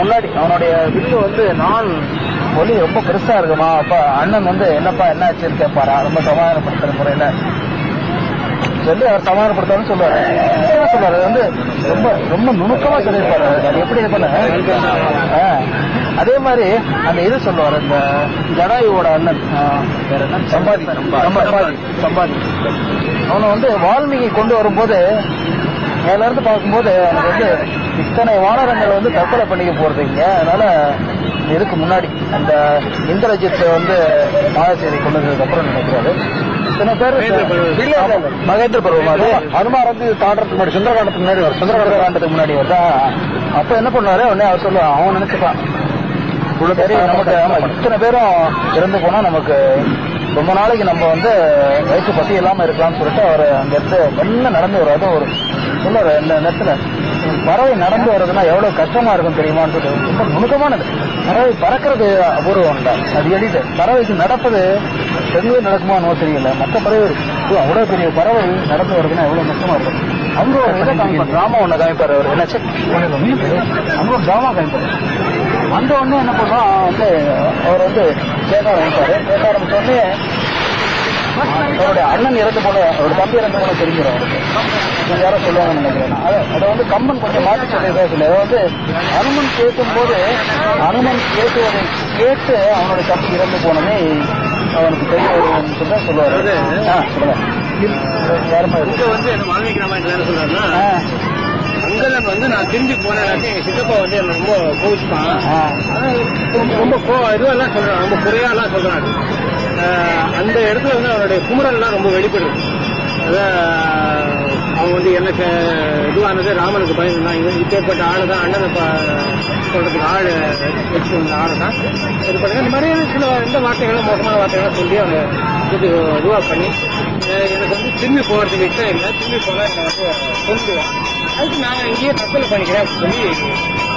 முன்னாடி அவனுடைய வில்லு வந்து நான் ஒலி ரொம்ப பெருசா இருக்குமா அப்ப அண்ணன் வந்து என்னப்பா என்ன ஆச்சுன்னு கேட்பாரா ரொம்ப சமாதானப்படுத்துற முறையில சொல்லி அவர் சமாதானப்படுத்தாலும் சொல்லுவாரு என்ன சொல்லுவாரு அது வந்து ரொம்ப ரொம்ப நுணுக்கமா சொல்லியிருப்பாரு அது எப்படி இது பண்ண ஆ. அதே மாதிரி அந்த இது சொல்லுவாரு இந்த ஜடாயுவோட அண்ணன் ஆ, பேர் என்ன சம்பாதி சம்பாதி சம்பாதி அவனை வந்து வால்மீகி கொண்டு வரும்போது மேல இருந்து பார்க்கும்போது எனக்கு வந்து இத்தனை வானரங்கள் வந்து தற்கொலை பண்ணிக்க போறது இங்க அதனால இதுக்கு முன்னாடி அந்த இந்திரஜித் வந்து மாதசேரி கொண்டு வந்ததுக்கு அப்புறம் நினைக்கிறாரு இத்தனை பேர் இல்ல, இல்ல, மகேந்திர பருவம் அது ஹனுமார் வந்து தாண்டறதுக்கு முன்னாடி சுந்தரகாண்டத்துக்கு முன்னாடி வரும் சுந்தரகாண்டத்துக்கு முன்னாடி வருதா அப்ப என்ன பண்ணாரு உடனே அவர் சொல்லுவான் அவன் நினைச்சுப்பான் சரி நமக்கு ஆமா இத்தனை பேரும் இறந்து போனா நமக்கு ரொம்ப நாளைக்கு நம்ம வந்து வயசு பசி இல்லாம இருக்கலாம்னு சொல்லிட்டு அவர் அங்க இருந்து மெல்ல நடந்து வர்றாரு ஒரு சொல்லுவாரு இந்த நேரத்துல பறவை நடந்து வர்றதுன்னா எவ்வளவு கஷ்டமா இருக்கும் தெரியுமான்னு சொல்லி ரொம்ப நுணுக்கமானது பறவை பறக்கிறது அபூர்வம் தான் அது எளிது பறவைக்கு நடப்பது பெண்கள் நடக்குமா என்னவோ தெரியல மற்ற பறவை ஓ, அவ்வளவு பெரிய பறவை நடந்து வருதுன்னா எவ்வளவு கஷ்டமா இருக்கும் அங்க ஒரு இதை காமிப்பார் டிராமா ஒண்ணு காமிப்பார் அவர் என்னாச்சு அங்க ஒரு டிராமா காமிப்பார் வந்த உடனே என்ன பண்ணுவோம் வந்து அவர் வந்து கேட்க ஆரம்பிப்பாரு கேட்க ஆரம்பிச்ச உடனே அவருடைய அண்ணன் இறந்து போல அவருடைய தம்பி இறந்து போல தெரிஞ்சிடும் அவருக்கு கொஞ்சம் யாரோ சொல்லுவாங்கன்னு நினைக்கிறேன் அதை அதை வந்து கம்மன் கொஞ்சம் மாற்றி சொல்லியிருக்கா சொல்லி அதை வந்து அனுமன் கேட்கும்போது அனுமன் கேட்குவதை கேட்டு அவனுடைய தம்பி இறந்து போனதே அவனுக்கு தெரிய வரும்னு சொல்லி தான் சொல்லுவாரு ஆ, சொல்லுங்க யாருமா இங்க வந்து என்ன வால்மீகி ராமாயணத்துல என்ன சொல்றாருன்னா ஆ அங்கதன் வந்து நான் திரும்பி போனேன் எங்க சித்தப்பா வந்து என்ன ரொம்ப கோவிச்சுப்பான் ஆ ரொம்ப- ரொம்ப கோ இதுவெல்லாம் சொல்றான் ரொம்ப குறையாலாம் சொல்றான் ஆஹ் அந்த இடத்துல வந்து அவனுடைய குமுறல்லாம் ரொம்ப வெளிப்படுது அதான் அவன் வந்து எனக்கு இதுவானது ராமனுக்கு பயந்துதான் இவன் இப்பேற்பட்ட ஆளு தான் அண்ணனை ப- சொல்றதுக்கு ஆள் வச்சு வந்த ஆளு தான் இது பண்ணுங்க இந்த மாதிரி சில இந்த வார்த்தைகளும் மோசமான வார்த்தைகளும் சொல்லி அவங்க இது இதுவா பண்ணி அஹ் எனக்கு வந்து திரும்பி போகிறதுக்கு இஷ்டம் இல்லை திரும்பி போனால் என்னை வந்து கொண்டுடுவேன் அதுக்கு நான் இங்கேயே தற்கொலை பண்ணிக்கிறேன் அப்படின்னு சொல்லி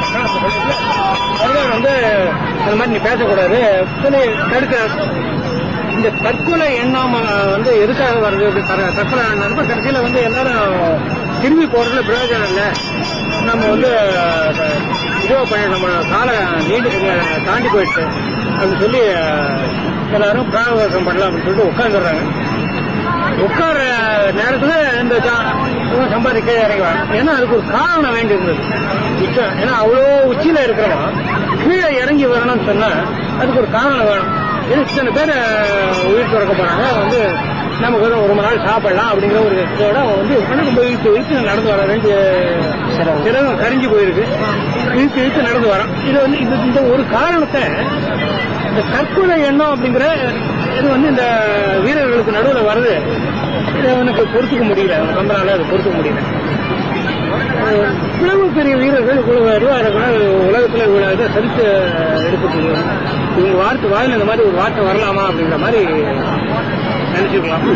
அதுதான் வந்து அந்த மாதிரி நீ பேசக்கூடாது சொல்லி தடுக்க இந்த தற்கொலை எண்ணம் அஹ், வந்து எதுக்காக வருது அப்படி தர- தற்கொலை எண்ணம் கடைசியில வந்து எல்லாரும் திரும்பி போறதுல பிரயோஜனம் இல்லை நம்ம வந்து அஹ், இதுவா பண்ணி நம்ம காலம் நீண்டு அஹ், தாண்டி போயிடுச்சு அப்படின்னு சொல்லி அஹ், எல்லாரும் பிராணவாசம் பண்ணலாம் அப்படின்னு சொல்லிட்டு உட்காந்துடுறாங்க உட்கார நேரத்துல இந்த சா- இவன் சம்பாதிக்க இறங்குவான் ஏன்னா அதுக்கு ஒரு காரணம் வேண்டி இருந்தது உச்சம் ஏன்னா அவ்வளோ உச்சியில இருக்கிறவன் கீழே இறங்கி வரணும்னு சொன்னா அதுக்கு ஒரு காரணம் வேணும் ஏன்னா இத்தனை பேர் உயிர் துறக்க போறாங்க வந்து நமக்கு வந்து ஒரு மணி நாள் சாப்பிடலாம் அப்படிங்கிற ஒரு இதோட அவன் வந்து உட்காந்து ரொம்ப இழுத்து இழுத்து நடந்து வர வேண்டிய சிரமம் கரிஞ்சு போயிருக்கு இழுத்து இழுத்து நடந்து வரான் இது வந்து இது இந்த ஒரு காரணத்தை இந்த தற்கொலை எண்ணம் அப்படிங்கிற இது வந்து இந்த வீரர்களுக்கு நடுவில் வருது இதை அவனுக்கு பொறுத்துக்க முடியல அவன் கம்பனால அதை பொறுத்துக்க முடியல அஹ் இவ்வளவு பெரிய வீரர்கள் இவ்வளவு அறிவாளர்கள் உலகத்துல இவ்வளவு இதை சரித்து எடுக்கக்கூடிய இவங்க வார்த்தை வாயில இந்த மாதிரி ஒரு வார்த்தை வரலாமா அப்படிங்கிற மாதிரி நினைச்சுக்கலாம்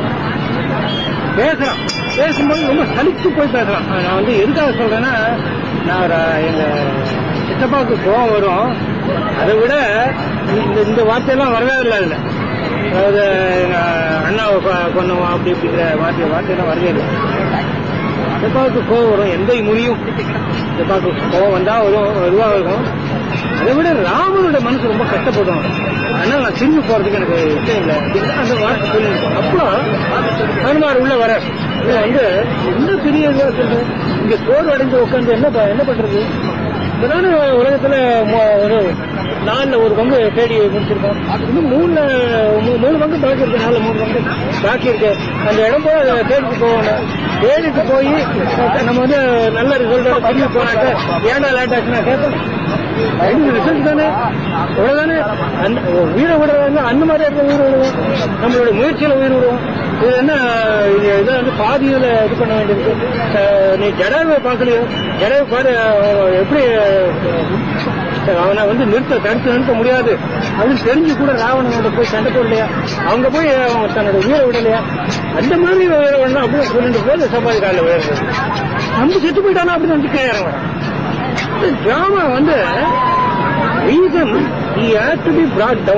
பேசுறான் பேசும்போது ரொம்ப சலிச்சு போய் பேசுறான் நான் வந்து எதுக்காக சொல்றேன்னா நான் ஒரு, எங்க சித்தப்பாவுக்கு கோவம் வரும் அதை விட இந்த இந்த வார்த்தையெல்லாம் வரவே இல்லை அதுல அதாவது எங்க அண்ணாவை கொ- கொன்னோம் அப்படி இப்படிங்கிற வார்த்தை வார்த்தையெல்லாம் வரவே இல்லை சித்தப்பாவுக்கு கோவம் வரும் எந்த மொழியும் சித்தப்பாவுக்கு கோவம் வந்தா வரும் இதுவாக இருக்கும் அதை விட ராமனோட மனசு ரொம்ப கஷ்டப்படும் அதனால நான் திரும்பி போறதுக்கு எனக்கு இஷ்டம் இல்லை அப்படின்னு அந்த வார்த்தை சொல்லியிருக்கோம் அப்போ ஹனுமார் உள்ள வர உள்ள வந்து என்ன பெரிய இதுவா சொல்றது இங்க சோறு அடைஞ்சு உட்காந்து என்ன ப- என்ன பண்றது இப்பதானே உலகத்துல மொ- ஒரு நாலுல ஒரு பங்கு தேடி முடிச்சிருக்கோம் இன்னும் மூணுல மூ- மூணு பங்கு பாக்கி இருக்கு நாலு மூணு பங்கு பாக்கி இருக்கு அந்த இடம் போய் அதை தேடிட்டு போகணும் தேடிட்டு போய் நம்ம வந்து நல்ல ரிசல்ட்டோட திரும்பி போனாக்க ஏன்டா லேட் ஆச்சுன்னா கேட்போம் ரிசல்ட் தானே அவ்வளவுதானே அந்த உயிரை விடுறவங்க அந்த மாதிரி இருக்க உயிர் விடுவோம் நம்மளோட முயற்சியில உயிர் விடுவோம் இது என்ன இது இதை வந்து பாதியில இது பண்ண வேண்டியிருக்கு அஹ் நீ ஜடாவை பார்க்கலையோ ஜடாவை பாரு அவன் எப்படி அஹ் அவனை வந்து நிறுத்த தடுத்து நிறுத்த முடியாது அப்படின்னு தெரிஞ்சு கூட ராவணனோட போய் சண்டை போடலையா அவங்க போய் அவன் தன்னோட உயிரை விடலையா அந்த மாதிரி உயிரை விடணும் அப்படின்னு சொல்லிட்டு போது சபாதி காலில் உயர்றது நம்ம செத்து போயிட்டானா அப்படின்னு வந்து கீழே இறங்குறான் டிராமா வந்து reason he had to be brought down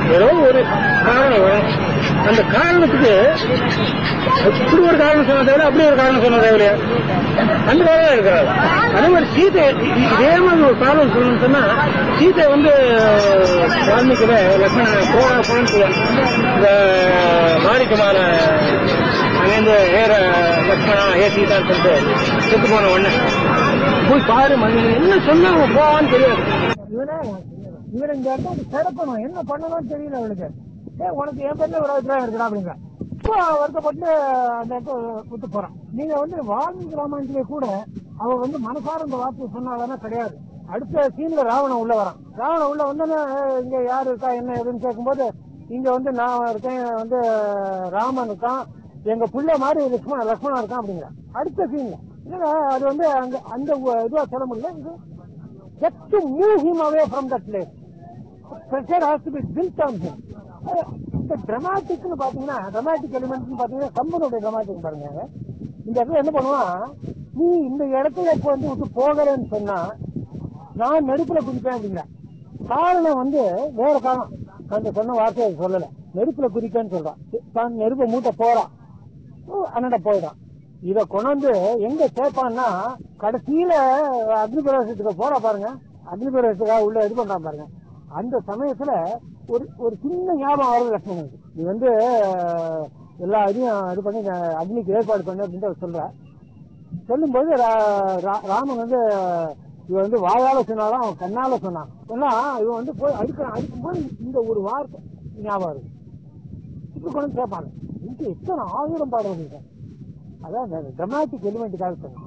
ஏதோ ஒரு காரணம் வரும் அந்த காரணத்துக்கு இப்படி ஒரு காரணம் சொன்ன தேவையில்ல அப்படி ஒரு காரணம் சொன்ன தேவையில்லையா அந்த தான் இருக்கிறாரு அதே மாதிரி சீதை இ- இ- இதே மாதிரி ஒரு காரணம் சொல்லணும்னு சொன்னா சீதை வந்து வால்மீகில லட்சுமண போனா போன்னு சொல்லுவாங்க இந்த மாணிக்கமான அங்கேருந்து ஏற லட்சுமணா ஏ சீதான்னு சொல்லிட்டு செத்து போன உடனே போய் பாரு மணி என்ன சொன்னா அவன் போவான்னு தெரியாது இவனே இவன் இந்த இடத்துல திறக்கணும் என்ன பண்ணணும்னு தெரியல அவளுக்கு ஏ உனக்கு என் பேர்ல ஒரு அபிப்பிராயம் இருக்குடா அப்படிங்க இப்போ வருத்தப்பட்டு அந்த இடத்த விட்டு போறான் நீங்க வந்து வால்மீகி ராமாயணத்திலே கூட அவ வந்து மனசார இந்த வார்த்தையை சொன்னாதானே கிடையாது அடுத்த சீன்ல ராவணன் உள்ள வரான் ராவணன் உள்ள வந்தோன்னே "ஏய், இங்க யாரு இருக்கா என்ன ஏதுன்னு கேட்கும்போது இங்க வந்து நான் இருக்கேன் வந்து ராமன் இருக்கான் எங்க புள்ள மாதிரி லக்ஷ்மண லக்ஷ்மணா இருக்கான் அப்படிங்கிற அடுத்த சீன்ல இல்ல அது வந்து அங்க அந்த இதுவா சொல்ல முடியல இது just to move him away from that place. Pressure has to be built on him. அஹ் இந்த டிராமாட்டிக்னு பாத்தீங்கன்னா டிராமாட்டிக் எலிமெண்ட்னு பாத்தீங்கன்னா கம்பனுடைய டிராமாட்டிக் பாருங்க இந்த இடத்துல என்ன பண்ணுவான் நீ இந்த இடத்துல இப்ப வந்து விட்டு போகிறேன்னு சொன்னா நான் நெருப்புல குதிப்பேன் அப்படிங்கிற காரணம் வந்து வேற காரணம் அந்த சொன்ன வார்த்தையை சொல்லல நெருப்புல குதிப்பேன்னு சொல்றான் தான் நெருப்பை மூட்டை போறான் அண்ணட போயிடான் இத கொண்டாந்து எங்க சேர்ப்பான்னா கடைசியில அக்னி பிரவேசத்துக்கு போறா பாருங்க அக்னி பிரவேசத்துக்காக உள்ள இது பண்றான் பாருங்க அந்த சமயத்துல ஒரு ஒரு சின்ன ஞாபகம் வருது லட்சுமணனுக்கு நீ வந்து அஹ், எல்லா இதையும் இது பண்ணி அஹ், அக்னிக்கு ஏற்பாடு பண்ணு அப்படின்னு அவர் சொல்ற சொல்லும்போது ரா- ரா- ராமன் வந்து இவன் வந்து வாயால சொன்னாலும் அவன் கண்ணால சொன்னான் சொன்னா இவன் வந்து போய் அடிக்கிறான் அடிக்கும்போது இந்த ஒரு வார்த்தை ஞாபகம் இருக்கு இப்படி கொண்டு கேட்பாங்க இங்க எத்தனை ஆயிரம் பாடம் பண்ணிருக்கேன் அதான் டிராமாட்டிக் எலிமெண்ட்டுக்காக சொன்னேன்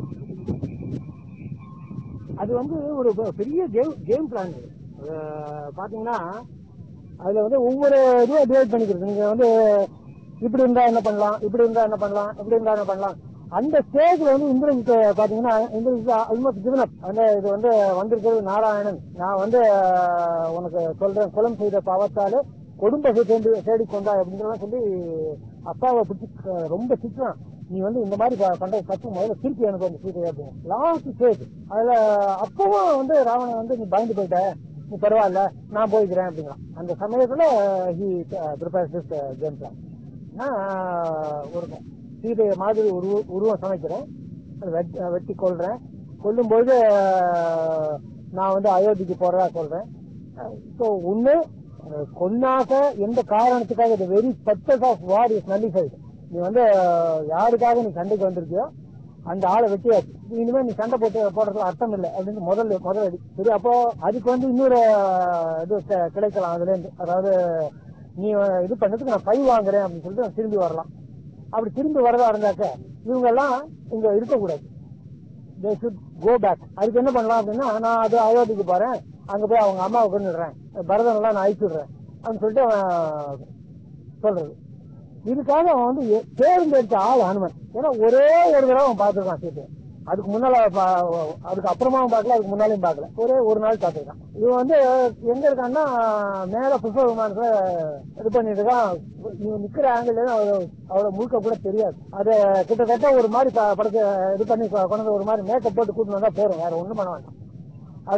அது வந்து ஒரு பெ- பெரிய கேம் கேம் பிளான் பாத்தீங்கன்னா அதுல வந்து ஒவ்வொரு இதுவும் டிவைட் பண்ணிக்கிறது நீங்க வந்து இப்படி இருந்தா என்ன பண்ணலாம் இப்படி இருந்தா என்ன பண்ணலாம் இப்படி இருந்தா என்ன பண்ணலாம் அந்த ஸ்டேஜ்ல வந்து இந்திரஜித் பாத்தீங்கன்னா இந்திரஜித் ஆல்மோஸ்ட் கிவன் அப் அந்த இது வந்து வந்திருக்கிறது நாராயணன் நான் வந்து அஹ், உனக்கு சொல்றேன் குலம் செய்த பாவத்தாலே கொடும்பகை தேடி தேடி கொண்டா அப்படின்றலாம் சொல்லி அப்பாவை பிடிச்சி அஹ், ரொம்ப திட்டுறான் நீ வந்து இந்த மாதிரி ப- பண்றது தப்பு முதல்ல திருப்பி எனக்கு வந்து சீதை அப்படின்னு லாஸ்ட் ஸ்டேஜ் அதுல அப்பவும் வந்து ராவணன் வந்து நீ பயந்து போயிட்ட நீ பரவாயில்ல நான் போய்க்கிறேன் அப்படிங்கிறான் அந்த சமயத்துல he prepare this game plan நான் ஒரு சீதையை மாதிரி உருவ உருவம் சமைக்கிறேன் அதை வெட்- வெட்டி கொள்றேன் கொல்லும்போது அஹ், நான் வந்து அயோத்திக்கு போறதா சொல்றேன் ஸோ ஒண்ணு அஹ், கொன்னாக எந்த காரணத்துக்காக இந்த very purpose of war is nullified நீ வந்து அஹ், யாருக்காக நீ சண்டைக்கு வந்திருக்கியோ அந்த ஆளை வெட்டியாச்சு இனிமே நீ சண்டை போட்டு போடுறதுல அர்த்தம் இல்லை அப்படின்னு முதல்ல முதல் அடி சரி அப்போ அதுக்கு வந்து இன்னொரு அஹ், இது கி- கிடைக்கலாம் அதுல இருந்து அதாவது நீ அஹ், இது பண்ணதுக்கு நான் பை வாங்குறேன் அப்படின்னு சொல்லிட்டு நான் திரும்பி வரலாம் அப்படி திரும்பி வரதா இருந்தாக்க இவங்க எல்லாம் இங்க இருக்கக்கூடாது தே ஷுட் கோ பேக் அதுக்கு என்ன பண்ணலாம் அப்படின்னா நான் அது அயோத்திக்கு போறேன் அங்க போய் அவங்க அம்மாவை கொண்டுடுறேன் பரதன் எல்லாம் நான் அழிச்சு விடுறேன் அப்படின்னு சொல்லிட்டு அவன் சொல்றது இதுக்காக அவன் வந்து எ- தேர்ந்தெடுத்த ஆள் ஹனுமன் ஏன்னா ஒரே ஒரு தடவை அவன் பார்த்துருக்கான் சீட்டு அதுக்கு முன்னால பா- அதுக்கு அப்புறமாவும் பார்க்கல அதுக்கு முன்னாலையும் பார்க்கல ஒரே ஒரு நாள் பார்த்துருக்கான் இவன் வந்து எங்க இருக்கான்னா மேல புஷ்ப விமானத்துல இது பண்ணிட்டு இருக்கான் இவன் நிக்கிற ஆங்கிள் அவளோட அவளோட முழுக்க கூட தெரியாது அதை கிட்டத்தட்ட ஒரு மாதிரி ப- படத்தை இது பண்ணி கொ- கொண்டு வந்து ஒரு மாதிரி மேக்கப் போட்டு கூட்டிட்டு வந்தா போறோம் வேற ஒண்ணும் பண்ண வேண்டாம் அத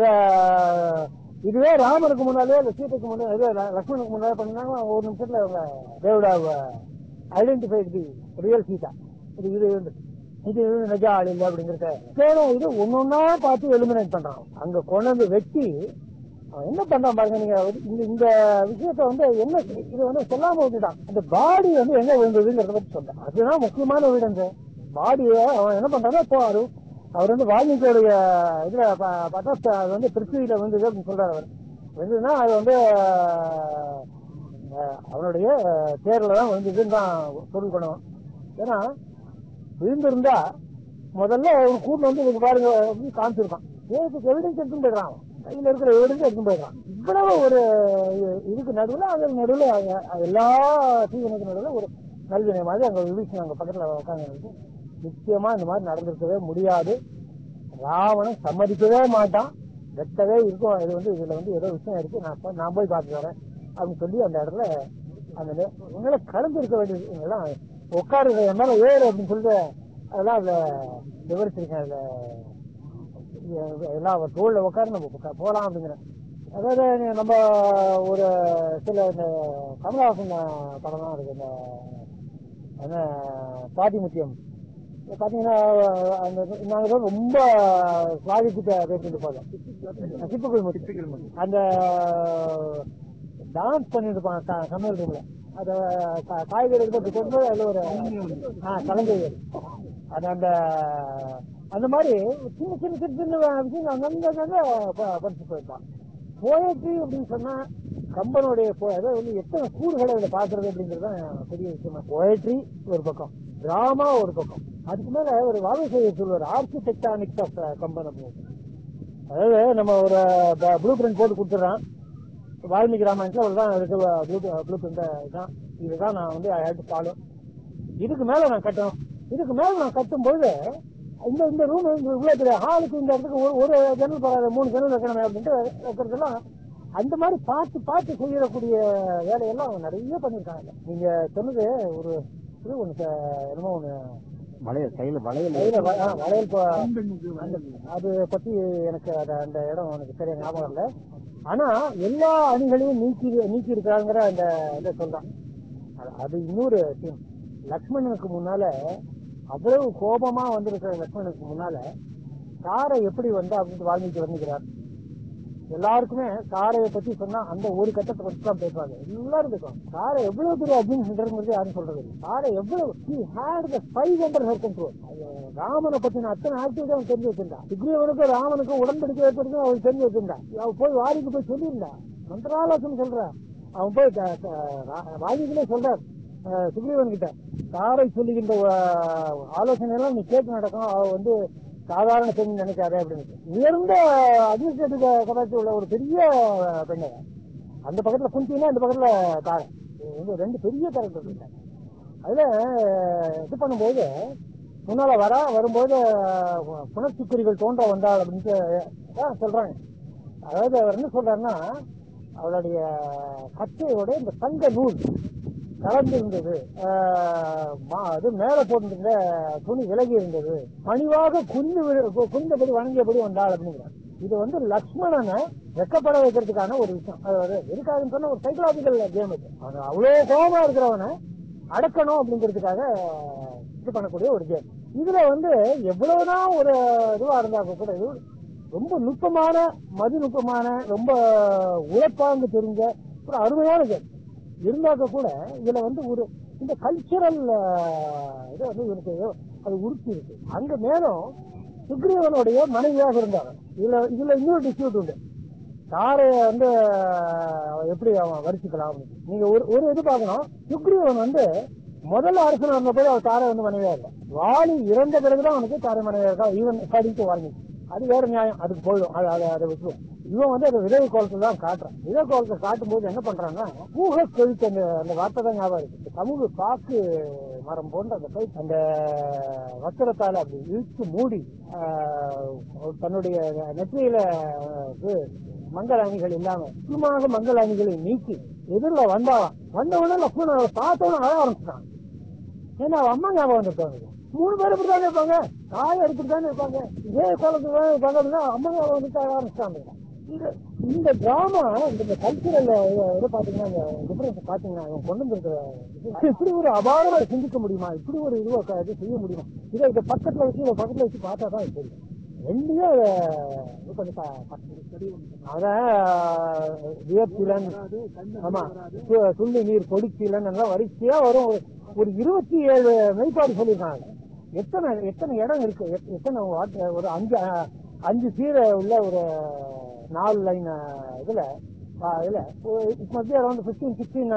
இதுவே ராமனுக்கு முன்னாலே இல்ல சீதைக்கு முன்னாலே இது ல- லக்ஷ்மணுக்கு முன்னாலே பண்ணாங்க ஒரு நிமிஷத்துல அவங்க தேவடா ஐடென்டிஃபை தி ரியல் சீதா இது இது வந்து இது இது நிஜ ஆள் இல்லை அப்படிங்கறத சரி இது ஒன்னொன்னா பார்த்து எலிமினேட் பண்றான் அங்க கொண்டு வந்து வெட்டி அவன் என்ன பண்றான் பாருங்க நீங்க இந்த இந்த விஷயத்த வந்து என்ன இது வந்து சொல்லாம விட்டுட்டான் இந்த பாடி வந்து எங்க விழுந்ததுங்கிறத பத்தி சொல்றேன் அதுதான் முக்கியமான எவிடன்ஸ் பாடியை அவன் என்ன பண்றான்னா இப்போ அவரு அவர் வந்து வால்மீகியோடைய இதுல பா- பார்த்தா அது வந்து பிருத்திவியில விழுந்தது அப்படின்னு சொல்றாரு அவர் விழுந்ததுன்னா அது வந்து அஹ், அவனுடைய தேர்ல தான் விழுந்ததுன்னு தான் பொருள் பண்ணுவோம் ஏன்னா விழுந்திருந்தா முதல்ல ஒரு கூட்டு வந்து இதுக்கு பாருங்க அப்படின்னு காமிச்சிருக்கான் ஏதுக்கு எவிடன்ஸ் எடுத்துன்னு போயிடுறான் அவன். கையில இருக்கிற எவிடன்ஸ் எடுத்துன்னு போயிடுறான் இவ்வளவு ஒரு இது- இதுக்கு நடுவுல அது நடுவுல அங்க எல்லா தீவனுக்கு நடுவுல ஒரு நல்வினை மாதிரி அங்க விபீஷன் அங்க பக்கத்துல உட்காந்து நிச்சயமா இந்த மாதிரி நடந்திருக்கவே முடியாது ராவணன் சம்மதிக்கவே மாட்டான் வெட்டவே இருக்கும் இது வந்து இதுல வந்து ஏதோ விஷயம் இருக்கு நான் போய்- நான் போய் பார்த்துட்டு வரேன் அப்படின்னு சொல்லி அந்த இடத்துல அந்த நே- இவங்கள கலந்து இருக்க வேண்டியது இவங்கெல்லாம் உட்காருங்க என் மேல ஏறு அப்படின்னு சொல்லிட்டு அதெல்லாம் அதுல விவரிச்சிருக்கேன் அதுல எ- எல்லாம் அவர் தோல்ல உட்காரு நம்ம உட்கா- போலாம் அப்படிங்கிறேன் அதாவது நம்ம ஒரு சில இந்த கமலஹாசன் படம்லாம் இருக்கு இந்த என்ன பாதிமுத்தியம் இது பாத்தீங்கன்னா அந்த நாங்க தான் ரொம்ப சுவாதிக்கிட்ட பேசிட்டு போதும் சிப்புக்குள் முத்தி அந்த டான்ஸ் பண்ணிட்டு இருப்பாங்க க- சமையல் ரூம்ல அத கா- காய்கறி எடுத்து கொண்டு அதுல ஒரு ஆ, கலந்துகள் அது அந்த அந்த மாதிரி சின்ன சின்ன சின்ன சின்ன விஷயம் அங்கங்க அங்கங்க ப- படிச்சு போயிருப்பான் போயட்ரி அப்படின்னு சொன்னா கம்பனுடைய po- அதாவது வந்து எத்தனை கூறுகளை இதுல பாக்குறது அப்படிங்கிறது தான் பெரிய விஷயமா போயட்ரி ஒரு பக்கம் டிராமா ஒரு பக்கம் அதுக்கு மேல ஒரு வாதசையை சொல்வார் ஆர்கிடெக்டானிக்ஸ் ஆஃப் கம்பன் அப்படின்னு அதாவது நம்ம ஒரு ப்ளூ பிரிண்ட் போட்டு கொடுத்துட்றான் வால்மீகி ராமாயணத்துல அவ்வளவுதான் இருக்கு ப்ளூ ப்ளூ பிரிண்ட் இதுதான் இதுதான் நான் வந்து ஐ ஹேட் ஃபாலோ இதுக்கு மேல நான் கட்டணும் இதுக்கு மேல நான் கட்டும்போது இந்த இந்த ரூம் இவ்வளவு பெரிய ஹாலுக்கு இந்த இடத்துக்கு ஒரு ஒரு ஜன்னல் போறாது மூணு ஜன்னல் வைக்கணுமே அப்படின்ட்டு வைக்கிறதெல்லாம் அந்த மாதிரி பார்த்து பார்த்து செய்யக்கூடிய வேலையெல்லாம் அவங்க நிறைய பண்ணிருக்காங்க நீங்க சொன்னது ஒரு இது ஒண்ணு ச- என்னமோ ஒண்ணு வளையல் கையில வளையல் கையில வ- ஆ, வளையல் ப- அந்த- அது பத்தி எனக்கு அது- அந்த இடம் எனக்கு சரியா ஞாபகம் இல்ல ஆனா எல்லா அணிகளையும் நீக்கி நீக்கி இருக்காங்கிற அந்த இதை சொல்றான் அது- அது இன்னொரு சீன் லக்ஷ்மணனுக்கு முன்னால அவ்வளவு கோபமா வந்திருக்கிற லக்ஷ்மணனுக்கு முன்னால தாரை எப்படி வந்தா அப்படின்னு வால்மீகி வர்ணிக்கிறார் எல்லாருக்குமே தாரையை பத்தி சொன்னா அந்த ஒரு கட்டத்தை பத்தி தான் பேசுவாங்க எல்லாரும் பேசுவாங்க தாரை எவ்வளவு பெரிய அர்ஜுன் சென்டர்ங்கிறது யாரும் சொல்றது இல்லை தாரை எவ்வளவு he had the five under her control அது ராமனை பத்தின அத்தனை ஆக்டிவிட்டி அவன் தெரிஞ்சு வச்சிருந்தான் சுக்ரீவனுக்கும் ராமனுக்கும் உடன்படிக்கை ஏற்படுத்தி அவன் தெரிஞ்சு வச்சிருந்தான் அவன் போய் வாரிக்கு போய் சொல்லியிருந்தான் மந்திராலோசனை சொல்றான் அவன் போய் த- த- ரா- வால்மீகிலே சொல்றார் அஹ், சுக்ரீவன் கிட்ட தாரை சொல்லுகின்ற அஹ், ஆலோசனை எல்லாம் நீ கேட்டு நடக்கும் அவ வந்து சாதாரண பெண் நினைக்காதே அப்படின்னு உயர்ந்த அட்மினிஸ்ட்ரேட்டிவ் கபாசிட்டி உள்ள ஒரு பெரிய பெண்ணு அந்த பக்கத்துல குந்தினா இந்த பக்கத்துல தாரை இது வந்து ரெண்டு பெரிய கேரக்டர் இருக்காங்க அதுல இது பண்ணும்போது முன்னால வர வரும்போது புனர்ச்சிக்குறிகள் தோன்ற வந்தாள் அப்படின்ட்டு தான் சொல்றாங்க அதாவது அவர் என்ன சொல்றாருன்னா அவளுடைய கச்சையோட இந்த தங்க நூல் கலந்து இருந்தது ஆஹ் மா- அது மேல போட்டிருந்த துணி விலகி இருந்தது பணிவாக குனிந்து விழு- கு- குனிந்தபடி வணங்கியபடி வந்தாள் அப்படிங்கிறார் இது வந்து லக்ஷ்மணனை வெக்கப்பட வைக்கிறதுக்கான ஒரு விஷயம் அதாவது எதுக்காகன்னு சொன்னா ஒரு சைக்கலாஜிக்கல் கேம் இது அவன் அவ்வளவு கோபமா இருக்கிறவனை அடக்கணும் அப்படிங்கிறதுக்காக இது பண்ணக்கூடிய ஒரு கேம் இதுல வந்து எவ்வளவுதான் ஒரு இதுவா இருந்தா கூட இது ரொம்ப நுட்பமான மதி நுட்பமான ரொம்ப உழைப்பாங்கு தெரிஞ்ச ஒரு அருமையான கேம் இருந்தாக்க கூட இதுல வந்து ஒரு இந்த கல்ச்சரல் இது வந்து இவருக்கு அது உறுத்தி இருக்கு அங்க மேலும் சுக்ரீவனுடைய மனைவியாக இருந்தார் இதுல இதுல இன்னொரு டிஸ்பியூட் உண்டு தாரை வந்து அவன் எப்படி அவன் வரிச்சுக்கலாம் அப்படின்னு. நீங்க ஒரு ஒரு இது பார்க்கணும் சுக்ரீவன் வந்து முதல்ல அரசன் வந்தபோது அவர் தாரை வந்து மனைவியா இல்லை வாலி இறந்த பிறகுதான் அவனுக்கு தாரை மனைவியா இருக்கா ஈவன் படித்து வாங்கி அது வேற நியாயம் அதுக்கு போயிடும் அது அதை அதை விட்டுரும் இவன் வந்து அதை விதவை கோலத்துல தான் காட்டுறான் விதவை கோலத்தை காட்டும் போது என்ன பண்றான்னா ஊக கொழுத்து அந்த அந்த வார்த்தை தான் ஞாபகம் இருக்கு இந்த சமூக பாக்கு மரம் போன்ற அந்த கொழுத்து அந்த வஸ்திரத்தால அப்படி இழுத்து மூடி ஆஹ், தன்னுடைய நெற்றியில ஆஹ், இது மங்கள அணிகள் இல்லாம சுத்தமாக மங்கள அணிகளை நீக்கி எதிரில் வந்தாவான் வந்தவன லக்ஷ்மணன் பார்த்தவன அழ ஆரம்பிச்சான் ஏன்னா அவன் அம்மா ஞாபகம் வந்துருக்காங்க மூணு பேர் இப்படி தானே இருப்பாங்க தாய் எடுத்துட்டு தானே இருப்பாங்க இதே காலத்துல தான் இருப்பாங்க அப்படின்னா அம்மா ஞாபகம் வந்துட்டு அழ ஆரம்பிச்சாங்க இந்த இந்த டிராமா இந்த கல்ச்சுரல் இதை பாத்தீங்கன்னா இந்த டிஃபரன்ஸ் பாத்தீங்கன்னா இவன் கொண்டு வந்திருக்கிற இது இப்படி ஒரு அபாரமா சிந்திக்க முடியுமா இப்படி ஒரு இதுவா க- இது செய்ய முடியுமா இதை இதை பக்கத்துல வச்சு இதை பக்கத்துல வச்சு பார்த்தா தான் இது தெரியும் ரெண்டையும் இதை இது பண்ணி பா- பார்க்கணும். அதான் வியப்பிலன் ஆமா சு- துள்ளி நீர் கொடிச்சிலன் எல்லாம் வரிசையா வரும் ஒரு- ஒரு இருபத்தி ஏழு மெய்ப்பாடு சொல்லியிருக்காங்க எத்தனை எத்தனை இடம் இருக்கு எத்- எத்தனை வார்த்தை ஒரு அஞ்சு அஹ், அஞ்சு சீரை உள்ள ஒரு நாலு லைன் இதுல அஹ், இதுல மத்திய அரௌண்ட் பிப்டீன் சிக்ஸ்டீன்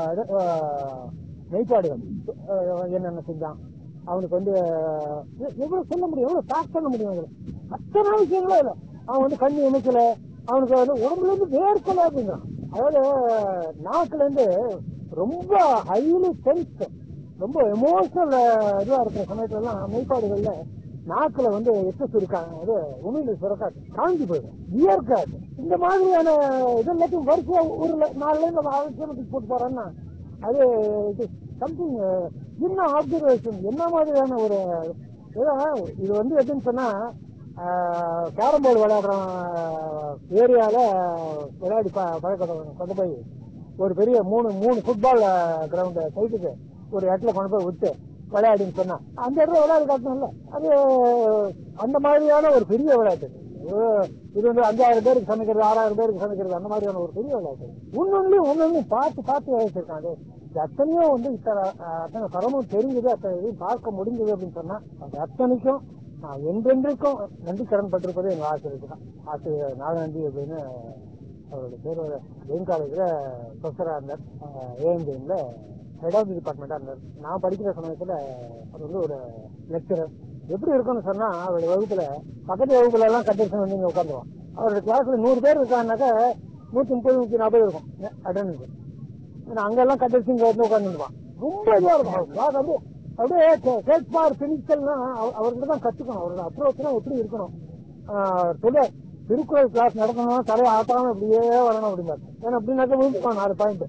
மெய்ப்பாடுகள் அஹ், என்னென்ன செஞ்சான் அவனுக்கு வந்து எ- எவ்வளவு சொல்ல முடியும் எவ்வளவு பேக் பண்ண முடியும் அதுல அத்தனை விஷயங்களும் இல்ல அவன் வந்து கண்ணு இமைக்கல அவனுக்கு வந்து உடம்புல இருந்து வேர்க்கல அப்படிங்கிறான் அதாவது நாக்குல இருந்து ரொம்ப ஹைலி டென்ஸ் ரொம்ப எமோஷனல் இதுவா இருக்கிற சமயத்துல எல்லாம் மெய்ப்பாடுகள்ல நாக்குல வந்து எச்சஸ் இருக்காங்க அது உமிழ் சுரக்காது காஞ்சி போயிடும் வியர்க்காது இந்த மாதிரியான இது எல்லாத்தையும் வரிசையா ஒரு ல- நாலு லைன் நம்ம ஆலோசனத்துக்கு போட்டு போறோம்னா அது இது சம்திங் என்ன ஆப்சர்வேஷன் என்ன மாதிரியான ஒரு ஏன்னா, இது வந்து எப்படின்னு சொன்னா கேரம் போர்டு விளையாடுற ஏரியால விளையாடி ப- பழக்கத்தை கொண்டு போய் ஒரு பெரிய மூணு மூணு ஃபுட்பால் கிரவுண்ட் சைட்டுக்கு ஒரு இடத்துல கொண்டு போய் விட்டு விளையாடின்னு சொன்னா அந்த இடத்துல விளையாடி காட்டணும்ல அது அந்த மாதிரியான ஒரு பெரிய விளையாட்டு இது இது வந்து அஞ்சாயிரம் பேருக்கு சமைக்கிறது ஆறாயிரம் பேருக்கு சமைக்கிறது அந்த மாதிரியான ஒரு பெரிய விளையாட்டு ஒன்னொன்னும் ஒன்னொன்னும் பார்த்து பார்த்து விளையாட்டுருக்கான் அது இது அத்தனையும் வந்து இத்தனை அஹ், அத்தனை தரமும் தெரிஞ்சது அத்தனை இதையும் பார்க்க முடிஞ்சது அப்படின்னு சொன்னா அந்த அத்தனைக்கும் நான் என்றென்றைக்கும் நன்றி கடன் பட்டிருப்பது என் ஆசிரியருக்கு தான் ஆசிரியர் நாகநந்தி அப்படின்னு அவருடைய பேர் ஜெயின் காலேஜில் ப்ரொஃபஸராக இருந்தார் ஏஎன்ஜெயின்ல ஹெட் ஆஃப் தி டிபார்ட்மெண்ட்டாக இருந்தார் நான் படிக்கிற சமயத்தில் அவர் வந்து ஒரு லெக்சரர் எப்படி இருக்கும்னு சொன்னா அவருடைய வகுப்புல பக்கத்து வகுப்புல எல்லாம் கண்டிஷன் வந்து இங்க உட்காந்துருவான் அவருடைய கிளாஸ்ல நூறு பேர் இருக்காங்கனாக்கா நூத்தி முப்பது நூத்தி நாற்பது இருக்கும் அட்டண்டன்ஸ் ஏன்னா அங்கெல்லாம் கண்டிஷன் இங்க வந்து உட்காந்துருவான் ரொம்ப இதுவா இருக்கும் அவர் class அப்படியே அப்படியே கேட்பார் பினிக்கல்னா அவர்கிட்ட தான் கத்துக்கணும் அவரோட அப்ரோச்னா எப்படி இருக்கணும் ஆஹ் சொல்ல திருக்குறள் கிளாஸ் நடக்கணும்னா தலையை ஆட்டாம இப்படியே வரணும் அப்படின்னாரு ஏன்னா அப்படின்னாக்க விழுந்துப்பான் நாலு பாயிண்ட்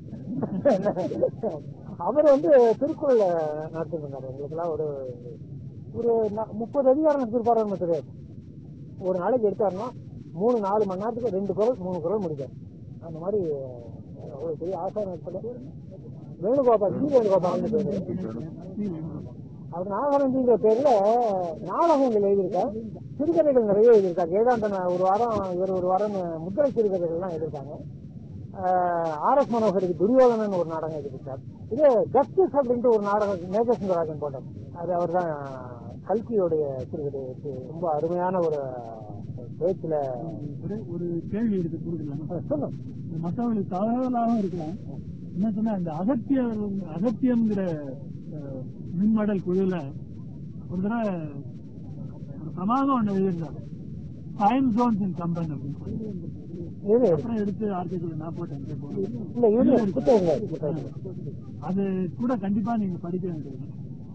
அவர் வந்து திருக்குறள் நடத்திட்டு இருந்தாரு எங்களுக்கெல்லாம் ஒரு ஒரு ந- முப்பது அதிகாரம் நடத்திருப்பாரு தெரியாது ஒரு நாளைக்கு எடுத்தாருன்னா மூணு நாலு மணி நேரத்துக்கு ரெண்டு குரல் மூணு குரல் முடிக்காரு அந்த மாதிரி அஹ், அவ்வளவு பெரிய ஆசா நடத்தல வேணுகோபால் சி வேணுகோபால் பேரு அவர் நாகரஞ்சிங்கிற பேர்ல நாடகங்கள் எழுதியிருக்கார் சிறுகதைகள் நிறைய எழுதியிருக்காரு ஏகாந்தன் ஒரு வாரம் இவர் ஒரு வாரம் முத்திரை சிறுகதைகள் எல்லாம் எழுதியிருக்காங்க ஆர் எஸ் மனோகருக்கு துரியோதனன் ஒரு நாடகம் எழுதியிருக்கார் இது ஜஸ்டிஸ் அப்படின்ட்டு ஒரு நாடகம் மேகசுந்தராஜன் போட்டார் அது அவர் தான் கல்கியோடைய சிறுகதை வச்சு ரொம்ப அருமையான ஒரு பேச்சுல ஒரு ஒரு கேள்வி இருக்கு கொடுக்கலாம் அஹ், சொல்லுங்க மற்றவங்களுக்கு தகவலாகவும் இருக்கலாம் என்ன சொன்னா இந்த அகத்திய அகத்தியம்ங்கிற அஹ், மின்மடல் குழுல ஒரு தடவை ஒரு பிரமாதம் ஒண்ணு எழுதியிருந்தாங்க டைம் ஜோன்ஸ் இன் கம்பன் அப்படின்னு சொல்லி. இது அப்புறம் எடுத்து ஆர்டிகல் நான் போட்டேன் கேட்போம். இல்ல இது புத்தகங்க புத்தகம் அது கூட கண்டிப்பா நீங்க படிக்க வேண்டியது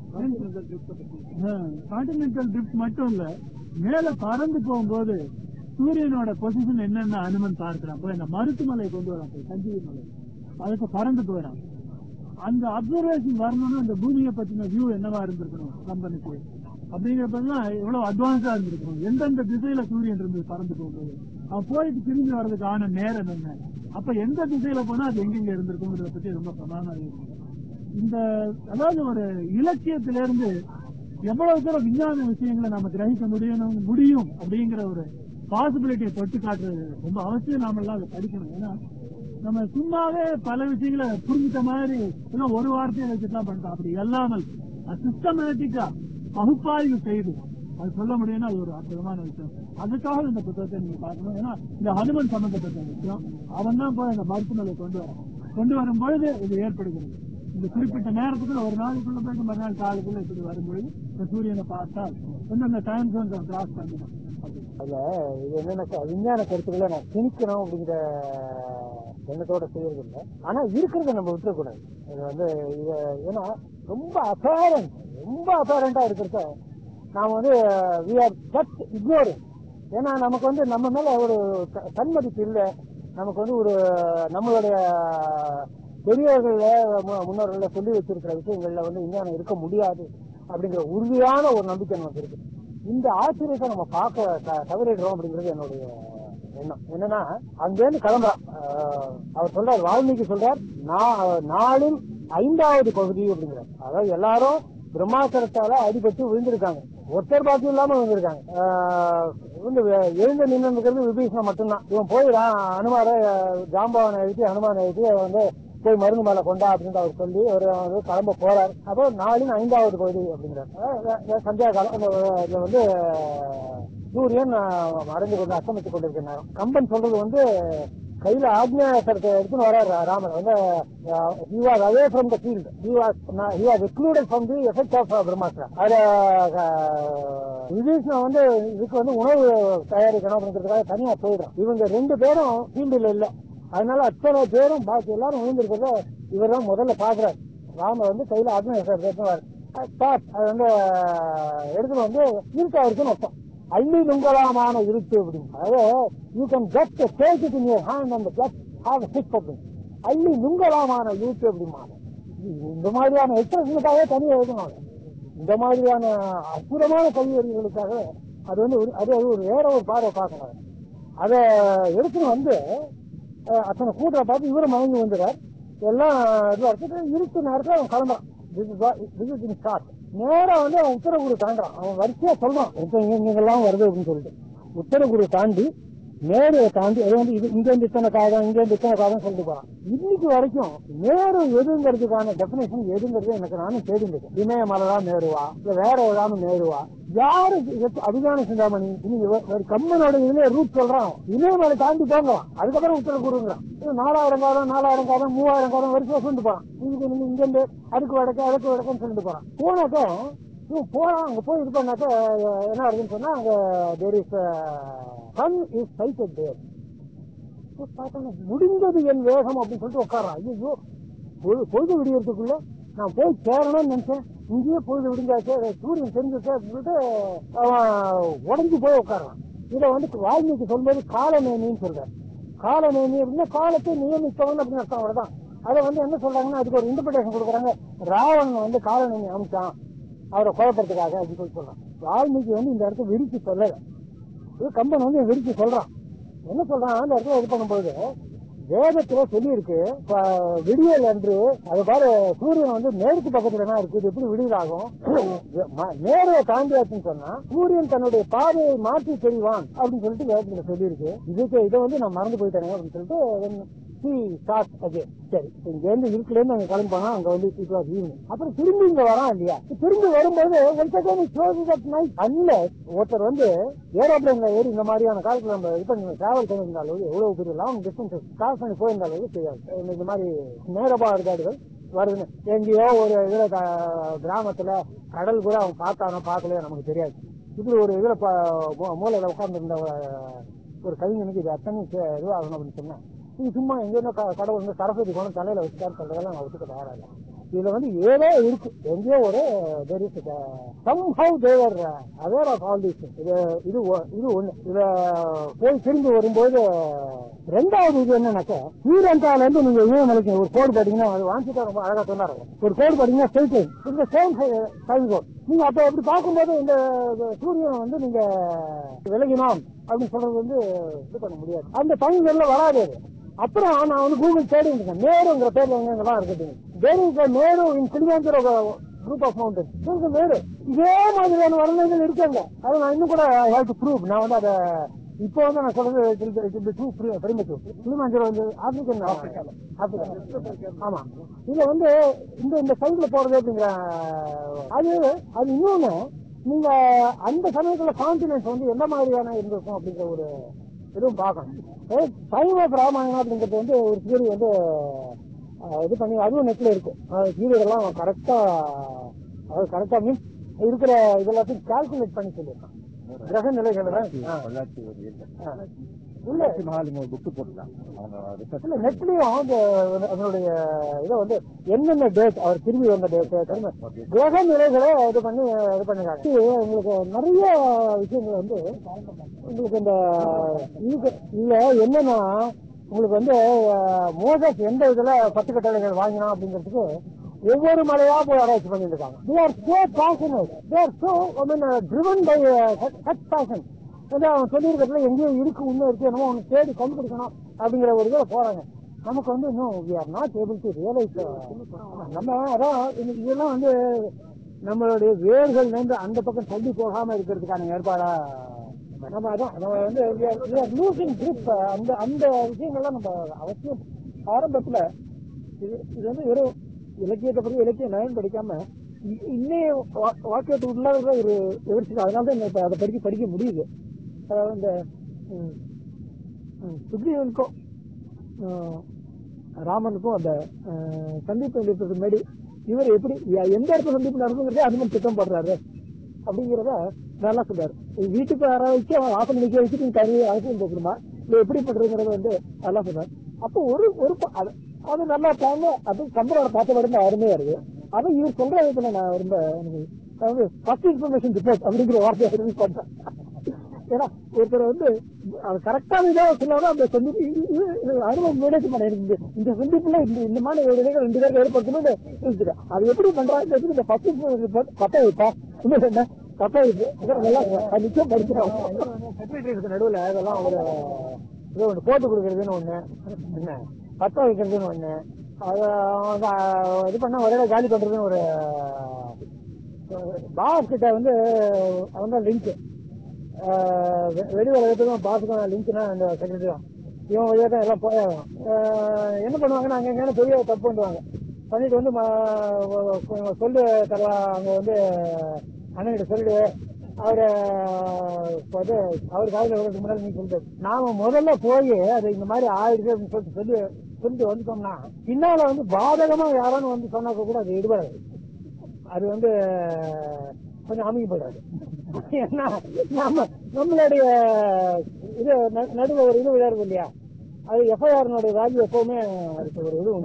கான்டினென்டல் ட்ரிப்ட் மட்டும் இல்ல மேல பறந்து போகும்போது சூரியனோட பொசிஷன் என்னென்ன அனுமன் பார்க்கிறான் போய் இந்த மருத்துவமலை கொண்டு வரான் போய் சஞ்சீவி மலை அதுக்கு பறந்து போயிடான் அந்த அப்சர்வேஷன் வரணும்னு அந்த பூமியை பத்தின வியூ என்னவா இருந்திருக்கணும் கம்பெனிக்கு அப்படிங்கிறப்பதான் எவ்வளவு அட்வான்ஸா இருந்திருக்கணும் எந்தெந்த திசையில சூரியன் இருந்து பறந்து போகும்போது அவன் போயிட்டு திரும்பி வர்றதுக்கான நேரம் என்ன அப்ப எந்த திசையில போனா அது எங்கெங்க இருந்திருக்குங்கிறத பத்தி ரொம்ப பிரமாதமா இருக்கு இந்த அதாவது ஒரு இலக்கியத்திலிருந்து எவ்வளவு தூரம் விஞ்ஞான விஷயங்களை நம்ம கிரகிக்க முடியும் முடியும் அப்படிங்கிற ஒரு பாசிபிலிட்டியை தொட்டு காட்டுறது ரொம்ப அவசியம் நாம எல்லாம் அதை படிக்கணும் ஏன்னா நம்ம சும்மாவே பல விஷயங்களை புரிஞ்சுட்ட மாதிரி இன்னும் ஒரு வார்த்தையை வச்சுதான் பண்ணிட்டோம் அப்படி இல்லாமல் சிஸ்டமேட்டிக்கா பகுப்பாய்வு செய்து அது சொல்ல முடியும்னா அது ஒரு அற்புதமான விஷயம் அதுக்காக இந்த புத்தகத்தை நீங்க பார்க்கணும் ஏன்னா இந்த ஹனுமன் சம்பந்தப்பட்ட விஷயம் அவன் தான் போய் அந்த மருத்துவமனை கொண்டு வரான் கொண்டு வரும் பொழுது இது ஏற்படுகிறது இந்த குறிப்பிட்ட நேரத்துக்குள்ள ஒரு நாளுக்குள்ள போயிட்டு மறுநாள் காலுக்குள்ள இப்படி வரும்பொழுது இந்த சூரியனை பார்த்தால் இன்னும் அந்த டைம் ஜோன் கிராஸ் பண்ணணும் அப்படி. அதுல இது என்னன்னா விஞ்ஞான கருத்துக்களை நான் திணிக்கணும் அப்படிங்கிற எண்ணத்தோட செய்யறது இல்லை ஆனா இருக்கிறத நம்ம விட்டுறக்கூடாது இது வந்து இது ஏன்னா ரொம்ப அசாரண்ட் ரொம்ப அசாரண்டா இருக்கிறத நாம வந்து வி ஆர் ஜஸ்ட் இக்னோரிங் ஏன்னா நமக்கு வந்து நம்ம மேல ஒரு த- தன்மதிப்பு இல்லை நமக்கு வந்து ஒரு நம்மளுடைய பெரியவர்கள மு- முன்னோர்கள சொல்லி வச்சிருக்கிற விஷயங்கள்ல வந்து விஞ்ஞானம் இருக்க முடியாது அப்படிங்கிற உறுதியான ஒரு நம்பிக்கை நமக்கு இருக்கு இந்த ஆச்சரியத்தை நம்ம பார்க்க த- தவறிடுறோம் அப்படிங்கிறது என்னுடைய எண்ணம் என்னன்னா அங்கேருந்து கிளம்புறான் ஆஹ் அவர் சொல்றார் வால்மீகி சொல்றார் நா- நாளின் ஐந்தாவது பகுதி அப்படிங்கிறார் அதாவது எல்லாரும் பிரம்மாசரத்தால அடிபட்டு விழுந்திருக்காங்க ஒருத்தர் பாக்கியம் இல்லாம விழுந்திருக்காங்க ஆஹ் இவங்க வே- எழுந்து நின்னுங்கிறது விபீஷணன் மட்டும்தான் இவன் போயிடான் அனுமார ஜாம்பவனை எழுதி ஹனுமானை எழுதி வந்து போய் மருந்து மேல கொண்டா அப்படின்னு அவர் சொல்லி அவர் வந்து கிளம்ப போறார் அப்போ நாளின் ஐந்தாவது பகுதி அப்படிங்கிறார் அஹ் அஹ் சந்தியா காலம் அந்த இதுல வந்து சூரியன் அஹ், மறைந்து கொண்டு அஸ்தமித்துக் கொண்டிருக்கிற நேரம் கம்பன் சொல்றது வந்து கையில ஆக்ஞாசரத்தை எடுத்துன்னு வரார் ராமன் வந்து he was away from the field he was he was excluded from the effect of Brahmastra அது விபீஷணன் வந்து இதுக்கு வந்து உணவு தயாரிக்கணும் அப்படிங்கிறதுக்காக தனியா போயிடும் இவங்க ரெண்டு பேரும் ஃபீல்டுல இல்ல அதனால அத்தனை பேரும் பாக்கி எல்லாரும் விழுந்திருக்கிறத இவர் தான் முதல்ல பாக்குறாரு ராம வந்து கையில ஆக்ஞாசரத்தை எடுத்துன்னு வரார் ஸ்டாப் அது வந்து எடுத்துட்டு வந்து இருக்கா இருக்குன்னு அர்த்தம் அள்ளி நுங்கலாமான இருட்டு அப்படின்னு அதாவது you can just take it in your hand அந்த பிளஸ் ஹாவ் சிக் அப்படின்னு அள்ளி நுங்கலாமான இருட்டு அப்படிம்பாங்க இது- இந்த மாதிரியான எக்ஸ்பிரஷனுக்காகவே தனியாக எழுதணும் இந்த மாதிரியான அற்புதமான கல்வியறிகளுக்காக அது வந்து ஒரு- அது அது ஒரு வேற ஒரு பார்வை பார்க்கணும் அதை எடுத்துன்னு வந்து அஹ், அத்தனை கூட்டரை பார்த்து இவரும் மயங்கி வந்துடுறார் எல்லாம் இதுவா இருக்குது இருட்டு நேரத்தில் அவன் கிளம்புறான் this is in short. நேரா வந்து அவன் உத்தரகுரு தாண்டான் அவன் வரிசையா சொல்றான் இப்ப இங்க இங்க எல்லாம் வருது அப்படின்னு சொல்லிட்டு உத்தரகுரு தாண்டி நேரு தாண்டி அது வந்து இது இங்க இருந்து இத்தனை காதம் இங்க இருந்து இத்தனை காதம் சொல்லிட்டு போறான் இன்னைக்கு வரைக்கும் நேரு எதுங்கிறதுக்கான டெபினேஷன் எதுங்கிறது எனக்கு நானும் தேடிட்டு இமயமலை தான் நேருவா இல்ல வேற ஏதாவது நேருவா யாரு இதுக்கு அதிகான சிந்தாமணி நீங்க ஒரு கம்மனோட இதுல ரூட் சொல்றான் இமயமலை தாண்டி போங்க அதுக்கப்புறம் உத்தரவு கொடுங்கிறான் இது நாலாயிரம் காலம் நாலாயிரம் காலம் மூவாயிரம் காலம் வரைக்கும் சொல்லிட்டு போறான் இதுக்கு நீங்க இங்க இருந்து அதுக்கு வடக்கு அதுக்கு வடக்குன்னு சொல்லிட்டு போறான் போனாக்க இவன் போறான் அங்க போய் இது பண்ணாக்க அஹ், என்ன ஆகுதுன்னு சொன்னா அங்க there is sun is sighted there முடிந்தது என் வேகம் அப்படின்னு சொல்லிட்டு உட்காரான் ஐயோ பொழுது பொழுது விடியறதுக்குள்ள நான் போய் சேரணும்னு நினைச்சேன் இங்கேயே பொழுது விடிஞ்சாச்சு சூரியன் தெரிஞ்சிச்சு அப்படின்னு சொல்லிட்டு அவன் உடஞ்சு போய் உட்காரான் இதை வந்து வால்மீகி சொல்லும்போது காலநேமின்னு சொல்றாரு காலநேமி அப்படின்னா காலத்தை நியமித்தவன் அப்படின்னு அர்த்தம் அவ்வளவுதான் அதை வந்து என்ன சொல்றாங்கன்னா அதுக்கு ஒரு இன்டர்பிரேஷன் கொடுக்குறாங்க ராவணன் வந்து காலநேமி அமிச்சான் அவரை குழப்பறதுக்காக அப்படின்னு சொல்லி சொல்றான் வால்மீகி வந்து இந்த இடத்த விரிச்சு சொல்லல இது கம்பன் வந்து விரிச்சு சொல்றான் என்ன சொல்றான் அந்த இடத்துல இது பண்ணும்போது வேதத்துல சொல்லி இருக்கு விடியல் என்று அது பாரு சூரியன் வந்து மேற்கு பக்கத்துல தான் இருக்கு இது எப்படி விடியல் ஆகும் ம- நேரைய தாண்டியாச்சுன்னு சொன்னா சூரியன் தன்னுடைய பாதையை மாற்றி தெரிவான் அப்படின்னு சொல்லிட்டு வேதத்துல சொல்லி இருக்கு இதுக்கு இதை வந்து நான் மறந்து போயிட்டேனே அப்படின்னு சொல்லிட்டு சி ஸ்டார்ட் ஓகே சரி இப்ப இங்க இருந்து இருக்குல இருந்து அங்க கிளம்பி போனா அங்க வந்து இட் வாஸ் ஈவினிங் அப்புறம் திரும்பி இங்க வரான் இல்லையா திரும்பி வரும்போது அல்ல ஒருத்தர் வந்து ஏரோப்ளேன்ல ஏறி இந்த மாதிரியான காலத்துல நம்ம இது பண்ணி டிராவல் பண்ணியிருந்தாலும் எவ்வளவு பெரிய லாங் டிஸ்டன்ஸ் கிராஸ் பண்ணி போயிருந்தாலும் தெரியாது இந்த மாதிரி நேரபா இருக்காடுகள் வருதுன்னு எங்கேயோ ஒரு இதுல க- கிராமத்துல கடல் கூட அவன் பார்த்தானோ பார்க்கலையோ நமக்கு தெரியாது இப்படி ஒரு இதுல ப- மூ- மூலையில உட்கார்ந்து ஒரு கவிஞனுக்கு இது அத்தனை சே- இதுவாகணும் அப்படின்னு சொன்னேன் இது சும்மா எங்கேயோ க- கடவுள் வந்து சரஸ்வதி கோணம் தலையில வச்சுட்டாரு சொல்றதெல்லாம் நான் ஒத்துக்க தயாரா இல்லை இதுல வந்து ஏதோ இருக்கு எங்கேயோ ஒரு there is a somehow they were aware of all these things. இது இது ஒ- இது ஒண்ணு இத போய் திரும்பி வரும்போது ரெண்டாவது இது என்னன்னாக்க ஸ்ரீலங்கால இருந்து நீங்க இமயமலைக்கு ஒரு கோடு பாத்தீங்கன்னா அது வாங்கிட்டு ரொம்ப அழகா சொன்னாரு ஒரு கோடு பாத்தீங்கன்னா ஸ்ட்ரெயிட் இந்த சேம் சைன் கோட் நீங்க அப்ப அப்படி பார்க்கும்போது இந்த சூரியன் வந்து நீங்க விலகினோம் அப்படின்னு சொல்றது வந்து இது பண்ண முடியாது அந்த பங்குகள்ல வராது அது. அப்புறம் நான் வந்து கூகுள் தேடி இருக்கேன் நேருங்கிற பேர்ல எங்க எங்கெல்லாம் இருக்குது தேர் இஸ் நேரு இன் சிலிமாந்திர குரூப் ஆஃப் மவுண்டன் நேரு இதே மாதிரியான வரலாறுகள் இருக்காங்க அது நான் இன்னும் கூட ஹேவ் டு ப்ரூவ் நான் வந்து அதை இப்போ வந்து நான் சொல்றது டூ பெருமைக்கு சிலிமாந்திர வந்து ஆப்பிரிக்கன் ஆப்பிரிக்கா ஆமா இது வந்து இந்த இந்த சைடுல போறது அப்படிங்கிற அது அது இன்னொன்னு நீங்க அந்த சமயத்துல கான்பிடன்ஸ் வந்து என்ன மாதிரியான இருந்திருக்கும் அப்படிங்கிற ஒரு இதுவும் பார்க்கணும் சைவ ராமாயணம் அப்படிங்கிறது வந்து ஒரு தியரி வந்து அஹ், இது பண்ணி அதுவும் நெட்ல இருக்கு தியரியெல்லாம் கரெக்டா அது கரெக்டா மீன்ஸ் இருக்கிற இதெல்லாத்தையும் கால்குலேட் பண்ணி சொல்லியிருக்கான் கிரக நிலைகளை பொள்ளாச்சி ஒரு இல்ல ஆ. இல்ல மகாலிங்க ஒரு புக்கு போட்டுலாம் அவங்க research இல்ல நெட்லயும் அந்த அதனுடைய இதை வந்து என்னென்ன டேட் அவர் திரும்பி வந்த டேட் கிரக நிலைகளை இது பண்ணி இது பண்ணிருக்காங்க இது உங்களுக்கு நிறைய விஷயங்கள் வந்து உங்களுக்கு இந்த இதுக்கு இதுல என்னன்னா உங்களுக்கு வந்து மோசஸ் எந்த இதுல பத்து கட்டளைகள் வாங்கினோம் அப்படிங்கிறதுக்கு ஒவ்வொரு மலையா போய் ஆராய்ச்சி பண்ணிட்டு இருக்காங்க they are so passionate they are so I mean, uh, driven by uh, such such passion வந்து அவன் சொல்லியிருக்கிறதுல எங்கேயோ இருக்கு உண்மை இருக்கு என்னமோ அவனுக்கு தேடி கண்டுபிடிக்கணும் அப்படிங்கிற ஒரு இதில் போறாங்க நமக்கு வந்து இன்னும் we are not able to realise நம்ம அதான் இது- இதெல்லாம் வந்து நம்மளுடைய வேர்கள் இருந்து அந்த பக்கம் தள்ளி போகாம இருக்கிறதுக்கான ஏற்பாடா நம்ம அதான் நம்ம வந்து லூசிங் grip அந்த அந்த விஷயங்கள்லாம் நம்ம அவசியம் ஆரம்பத்துல இது இது வந்து வெறும் இலக்கியத்தை பத்தி இலக்கிய நயன் படிக்காம இ- இன்னைய வா- வாக்கியத்து உள்ளாத ஒரு விவரிச்சு அதனால தான் இப்ப அதை படிக்க படிக்க முடியுது அதாவது இந்த ம், ம், சுக்ரீவனுக்கும் ம், ராமனுக்கும் அந்த அஹ், சந்திப்பு இருக்கிறதுக்கு முன்னாடி இவர் எப்படி ய- எந்த இடத்துல சந்திப்பு நடக்குங்கிறதே அனுமன் திட்டம் போடுறாரு அப்படிங்கிறத நல்லா சொல்றாரு வீட்டுக்கு வர வச்சு அவன் வாசல் நிக்க வச்சுட்டு நீ தனி அவசியம் போகணுமா இது எப்படி பண்றதுங்கிறது வந்து நல்லா சொல்றாரு அப்போ ஒரு ஒரு ப- அது அது நல்லா பிளான் அது கம்பரோட பார்த்த விட அருமையா இருக்கு அது இவர் சொல்ற விதத்துல நான் ரொம்ப எனக்கு அதாவது ஃபர்ஸ்ட் இன்ஃபர்மேஷன் ரிப்போர்ட் அப்படிங்கிற வார்த்தையை ரிலீஸ் பண்றேன் ஏன்னா ஒருத்தர் வந்து அது கரெக்டான இதாக சொன்னாலும் அந்த சந்திப்பு இது- இது- இது அனுபவம் மேனேஜ் பண்ண எனக்கு இந்த- இந்த சந்திப்புல இந்த இந்த மாதிரி ஒரு இடையில ரெண்டு பேருக்கு ஏற்படுத்தணும்னு யோசிச்சிருக்கேன். அது எப்படி பண்றாங்க இந்த ஃபர்ஸ்ட் ரிப்போர்ட் பத்த வைப்பா இன்னும் என்ன கத்தாயிட்டு நல்லா நிச்சயம் படிக்கிறோம் செக்ரட்டரிக்கு நடுவில் இதெல்லாம் ஒரு இது ஒன்று போட்டு கொடுக்கறதுன்னு ஒண்ணு என்ன பத்த வைக்கிறதுன்னு ஒண்ணு அதை அவங்க இது பண்ண ஒரே காலி பண்றதுன்னு ஒரு பாஸ் கிட்ட வந்து அவங்க லிங்க் வெளி உலகத்துக்கும் பாஸுக்கும் லிங்க்னா அந்த செக்ரட்டரி தான் இவன் வழியாக தான் எல்லாம் போயாகும் என்ன பண்ணுவாங்கன்னா அங்கே எங்கேயான பெரிய தப்பு பண்ணுவாங்க பண்ணிட்டு வந்து ம- சொல்லு தரலாம் அங்கே வந்து அண்ணன்கிட்ட சொல்லிடு அவரு வந்து அவர் காலையில் வரதுக்கு முன்னாடி நீ சொல்லிட்டு நாம முதல்ல போய் அது இந்த மாதிரி ஆயிடுச்சு அப்படின்னு சொல்லிட்டு சொல்லி சொல்லிட்டு வந்துட்டோம்னா பின்னால வந்து பாதகமா யாரானு வந்து சொன்னாக்க கூட அது எடுபடாது அது வந்து கொஞ்சம் அமைதி போயிடாது ஏன்னா நம்ம நம்மளுடைய இது ந- நடுவுல ஒரு இது விளையாடுது இல்லையா அது எஃப்ஐஆர் வேல்யூ எப்பவுமே அதுக்கு ஒரு இது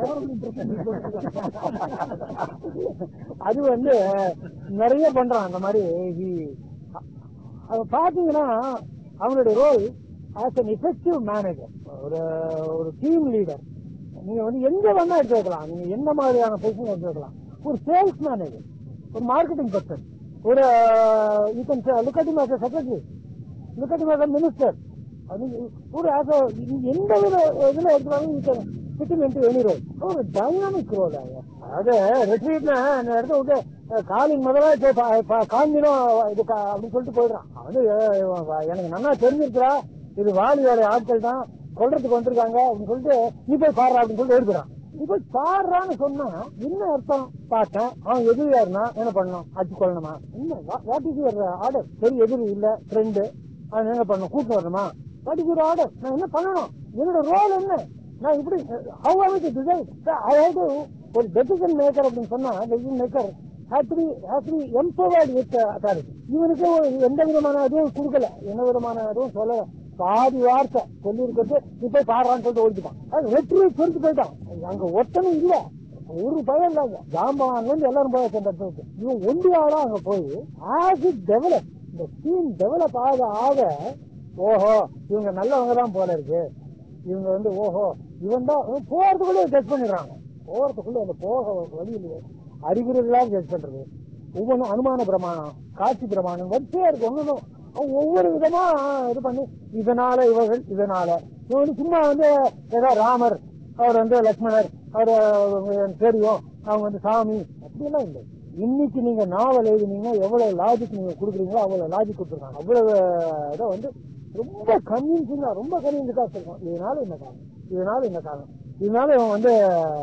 உண்டு அது வந்து நிறைய பண்றான் அந்த மாதிரி he- அது பாத்தீங்கன்னா அவனுடைய role as an effective manager ஒரு ஒரு டீம் லீடர் நீங்க வந்து எங்க வேணா எடுத்து வைக்கலாம் நீங்க எந்த மாதிரியான பொசிஷன் எடுத்து வைக்கலாம் ஒரு சேல்ஸ் மேனேஜர் ஒரு மார்க்கெட்டிங் பர்சன் ஒரு you can look at as a secretary look at as a minister அது ஒரு as a எந்த வித இதுல எடுத்தாலும் you can fitting into any role ஒரு டைனாமிக் ரோல் அதாவது ரெட்ரீட்ல அந்த இடத்த விட்டு அஹ், காலின் முதல்ல காஞ்சிடும் இது கா- அப்படின்னு சொல்லிட்டு போயிடுறான் அவன் வந்து அஹ், எனக்கு நல்லா தெரிஞ்சிருக்கிறா இது வாலியோட ஆட்கள் தான் கொல்றதுக்கு வந்திருக்காங்க அப்படின்னு சொல்லிட்டு நீ போய் பாடுறா அப்படின்னு சொல்லிட்டு எடுக்கிறான் நீ போய் பாடுறான்னு சொன்னா என்ன அர்த்தம் பார்த்தேன் அவன் எதிரியாருனா என்ன பண்ணணும் அடிச்சு கொள்ளணுமா என்ன வாட் இஸ் யுவர் ஆர்டர் சரி எதிரி இல்ல ஃப்ரெண்டு அவன் என்ன பண்ணணும் கூட்டு வரணுமா வாட் இஸ் யுவர் ஆர்டர் நான் என்ன பண்ணணும் என்னோட ரோல் என்ன நான் இப்படி how I do decide I have to ஒரு டெசிஷன் மேக்கர் அப்படின்னு சொன்னா decision maker has to be has to be empowered with authority இவனுக்கு ஒரு எந்த விதமான இதுவும் கொடுக்கல எந்த விதமான இதுவும் சொல்லல பாதி வார்த்தை சொல்லி இருக்கிறது நீ போய் பாடுறான்னு சொல்லிட்டு ஓடிட்டான் அது வெற்றி சொல்லிட்டு போயிட்டான் அங்க ஒத்தனும் இல்ல ஒரு பயம் இல்லாங்க ஜாம்பவான்ல இருந்து எல்லாரும் போய் அந்த இடத்துக்கு இவன் ஒண்டியாடா அங்க போய் ஆஸ் இட் டெவலப் இந்த டீம் டெவலப் ஆக ஆக ஓஹோ இவங்க நல்லவங்க தான் போல இருக்கு இவங்க வந்து ஓஹோ இவன் தான் போறதுக்குள்ளே ஜட்ஜ் பண்ணிடுறாங்க போறதுக்குள்ள அந்த போக வழியிலேயே அறிகுறிகளாக ஜட்ஜ் பண்றது ஒவ்வொன்றும் அனுமான பிரமாணம் காட்சி பிரமாணம் வரிசையா இருக்கு ஒன்னும் ஒவ்வொரு விதமா இது பண்ணி இதனால இவர்கள் இதனால இவங்க வந்து சும்மா வந்து ஏதோ ராமர் அவர் வந்து லக்ஷ்மணர் அவர் எனக்கு தெரியும் அவங்க வந்து சாமி அப்படியெல்லாம் இல்லை இன்னைக்கு நீங்க நாவல் எழுதினீங்க எவ்வளவு லாஜிக் நீங்க கொடுக்குறீங்களோ அவ்வளவு லாஜிக் கொடுத்துருக்காங்க அவ்வளவு இதை வந்து ரொம்ப கன்வின்சிங்கா ரொம்ப கன்வின்சிங்கா இருக்கும் இதனால இந்த காரணம் இதனால இந்த காரணம் இதனால இவன் வந்து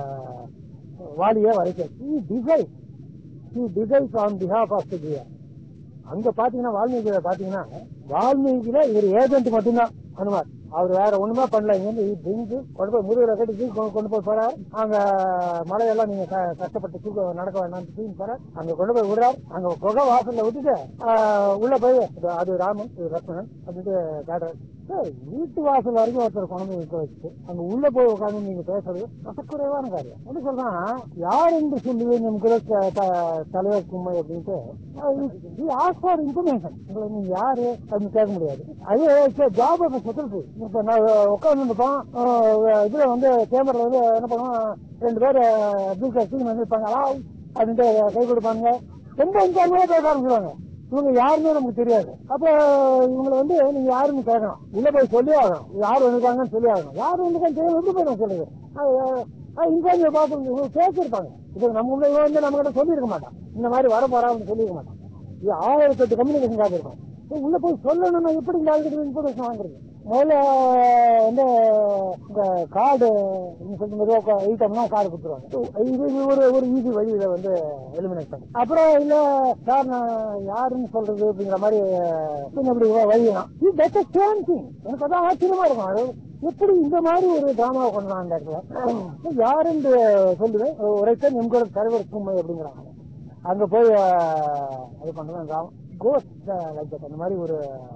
வாலிய வரைக்கும் decide he decides on behalf of the giver. அங்க பாத்தீங்கன்னா வால்மீகியில பாத்தீங்கன்னா வால்மீகியில இவர் ஏஜென்ட் மட்டும்தான் ஹனுமார் அவர் வேற ஒண்ணுமே பண்ணல இங்க வந்து ட்ரிங்க் கொண்டு போய் முருகரை கட்டி தூக்கி கொண்டு- கொண்டு போய் போறார் அங்க மலையெல்லாம் நீங்க க- கஷ்டப்பட்டு தூக்க நடக்க வேண்டாம் தூக்கி போறார் அங்க கொண்டு போய் விடுறார் அங்க குகை வாசல்ல விட்டுட்டு ஆஹ், உள்ள போய் அது- அது ராமன் இது லக்ஷ்மணன் அப்படின்ட்டு காட்டுறாரு சார், வீட்டு வாசல் வரைக்கும் ஒருத்தர் கொண்டு போய் நிக்க வச்சுட்டு அங்க உள்ள போய் உட்காந்து நீங்க பேசுறது ரசக்குறைவான காரியம் என்ன சொல்றான் யார் என்று சொல்லுவேன் என் குல த- த- தலைவர் கும்மை அப்படின்ட்டு ஆஸ்க் ஃபார் இன்ஃபர்மேஷன் உங்களை நீங்க யாரு அப்படின்னு கேட்க முடியாது அது ஜாப் ஆஃப் செட்டில் இப்ப நான் உட்காந்து இருப்போம் இதுல வந்து கேமரா வந்து என்ன பண்ணுவோம் ரெண்டு பேர் அப்துல் கஸ்டிங் வந்து இருப்பாங்க "ஆ" அப்படின்ட்டு கை கொடுப்பாங்க எந்த இன்சார்ஜே பேச ஆரம்பிச்சிருவாங்க இவங்க யாருன்னு நமக்கு தெரியாது அப்ப இவங்களை வந்து நீங்க யாருன்னு கேட்கணும் உள்ள போய் சொல்லி ஆகணும் யார் வந்திருக்காங்கன்னு சொல்லி ஆகணும் யார் வந்திருக்கான்னு தெரியாது எப்படி போயிடும் சொல்லுது இன்சார்ஜை பார்த்து இவங்க பேசியிருப்பாங்க இது நம்ம உள்ள இவன் வந்து நம்ம கிட்ட சொல்லியிருக்க மாட்டான் இந்த மாதிரி வர போறான்னு சொல்லியிருக்க மாட்டான் இது ஆயிரத்தி எட்டு கம்யூனிகேஷன் கார்டு இருக்கும் இது உள்ள போய் சொல்லணும்னா எப்படி இந்த ஆளுக்கு இன்ஃபர்மேஷன் வாங்குறது முதல்ல வந்து இந்த கார்டு சொல்லிட்டு மெதுவாக எழுத்தோம்னா கார்டு கொடுத்துருவாங்க இது இது ஒரு ஒரு ஈஸி வழி இதை வந்து எலிமினேட் பண்ணி அப்புறம் இல்ல சார் நான் யாருன்னு சொல்றது அப்படிங்கிற மாதிரி பின்ன இப்படி வழியலாம் இது பெட்டர் சேம் திங் எனக்கு அதான் ஆச்சரியமா இருக்கும் அது எப்படி இந்த மாதிரி ஒரு டிராமாவை கொண்டு அந்த இடத்துல யாருன்னு சொல்லுவேன் உரைத்த எம்கூட தலைவர் சும்மை அப்படிங்கிறாங்க அங்க போய் அஹ், இது பண்ணுவேன் கோஸ்ட் லைக் அந்த மாதிரி ஒரு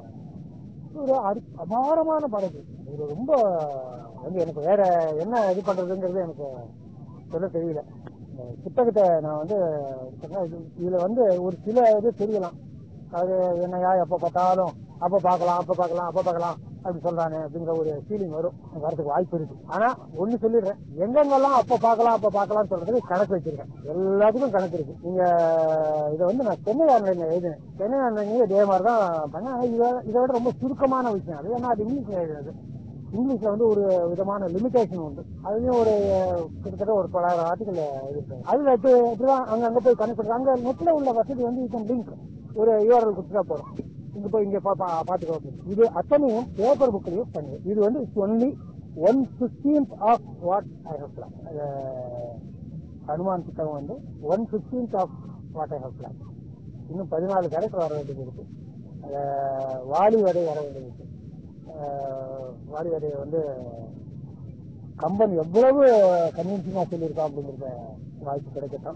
ஒரு அடி- அபாரமான படகு இது ரொம்ப வந்து எனக்கு வேற என்ன இது பண்றதுங்கிறது எனக்கு சொல்ல தெரியல இந்த புத்தகத்தை நான் வந்து சொன்னா இது- இதுல வந்து ஒரு சில இது தெரியலாம் அது என்னையா எப்ப பார்த்தாலும் அப்ப பார்க்கலாம் அப்ப பார்க்கலாம் அப்ப பார்க்கலாம் அப்படி சொல்றானே அப்படிங்கிற ஒரு ஃபீலிங் வரும் வரதுக்கு வாய்ப்பு இருக்கு ஆனா ஒண்ணு சொல்லிடுறேன் எங்கெங்கெல்லாம் அப்ப பார்க்கலாம் அப்ப பார்க்கலாம் சொல்றதுக்கு கணக்கு வச்சிருக்கேன் எல்லாத்துக்கும் கணக்கு இருக்கு நீங்க இதை வந்து நான் சென்னை ஆன்லைன்ல எழுதினேன் சென்னை ஆன்லைன்ல இதே மாதிரி தான் பண்ணேன் ஆனா இதை இதை விட ரொம்ப சுருக்கமான விஷயம் அது ஏன்னா அது இங்கிலீஷ்ல எழுதுறது இங்கிலீஷ்ல வந்து ஒரு விதமான லிமிடேஷன் உண்டு அதுலயும் ஒரு கிட்டத்தட்ட ஒரு தொள்ளாயிரம் ஆர்டிகல் இருக்கு அதுல இப்போ இப்படிதான் அங்க அங்க போய் கனெக்ட் பண்றது அங்க நெட்ல உள்ள வசதி வந்து யூ லிங்க் ஒரு யூஆர்எல் கொடுத்துட்டா போறோம் இங்க போய் இங்க பா- பா- பாத்துக்கோ அப்படின்னு. இது அத்தனையும் பேப்பர் புக்லயும் பண்ணு இது வந்து only one fifteenth of what I have plan Hanuman புத்தகம் வந்து one fifteenth of what I have plan இன்னும் பதினாலு கேரக்டர் வர வேண்டியது இருக்கு அஹ் வாலி வரை வர வேண்டியது இருக்கு அஹ் வாலி வரையை வந்து கம்பன் எவ்வளவு கன்வின்சிங்கா சொல்லியிருக்கா அப்படிங்கிறத வாய்ப்பு கிடைக்கட்டும்